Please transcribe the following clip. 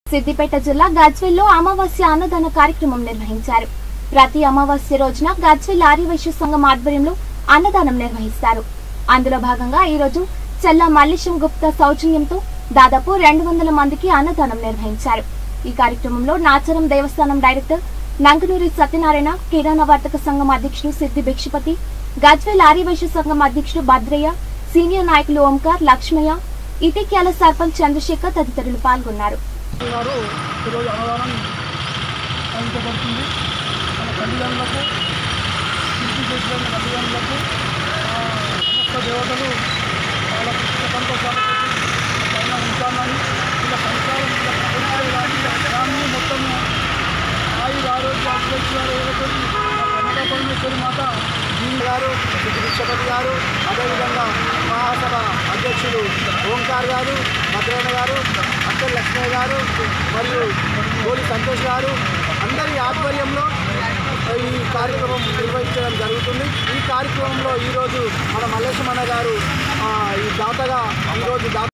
సిద్దిపేట జిల్లా గజ్వెల్లో అమావాస్య అన్నదాన కార్యక్రమం నిర్వహించారు ప్రతి అమావాస్య రోజున గజ్వెల్ ఆర్యవైశ్య సంఘం ఆధ్వర్యంలో అన్నదానం నిర్వహిస్తారు అందులో భాగంగా ఈ రోజు చెల్ల మల్లేశం గుప్తా సౌజన్యంతో దాదాపు రెండు వందల మందికి అన్నదానం నిర్వహించారు ఈ కార్యక్రమంలో నాచరం దేవస్థానం డైరెక్టర్ నంగనూరి సత్యనారాయణ కిరాణా వర్తక సంఘం అధ్యక్షుడు సిద్ధి భిక్షపతి గజ్వెల్ ఆర్యవైశ్య సంఘం అధ్యక్షుడు భద్రయ్య సీనియర్ నాయకులు ఓంకార్ లక్ష్మయ్య ఇటిక్యాల సర్పంచ్ చంద్రశేఖర్ తదితరులు పాల్గొన్నారు గారు ఈరోజు అన్నదానం అందించబడుతుంది మన తల్లిదండ్రులకు ఇంటి చేసిన తల్లిదండ్రులకు ఆ, సమస్త దేవతలు వాళ్ళ పుస్తక సంతోషాలు పైన ఉంచాలని వీళ్ళ సంసారం వీళ్ళ ప్రభుత్వం కానీ వీళ్ళ గ్రామం మొత్తము ఆయుర ఆరోగ్య అధ్యక్షులు ఏదైతే కన్నడ పరమేశ్వరి మాత దీని గారు సిద్ధి భిక్షపతి గారు అదేవిధంగా మహాసభ అధ్యక్షులు ఓంకార్ గారు భద్రయ్య గారు అక్కల్ లక్ష్మయ్య గారు మరియు గోలి సంతోష్ గారు అందరి ఆధ్వర్యంలో ఈ కార్యక్రమం నిర్వహించడం జరుగుతుంది ఈ కార్యక్రమంలో ఈరోజు మన మల్లేశమన్న గారు ఆ, ఈ దాతగా ఈరోజు దాత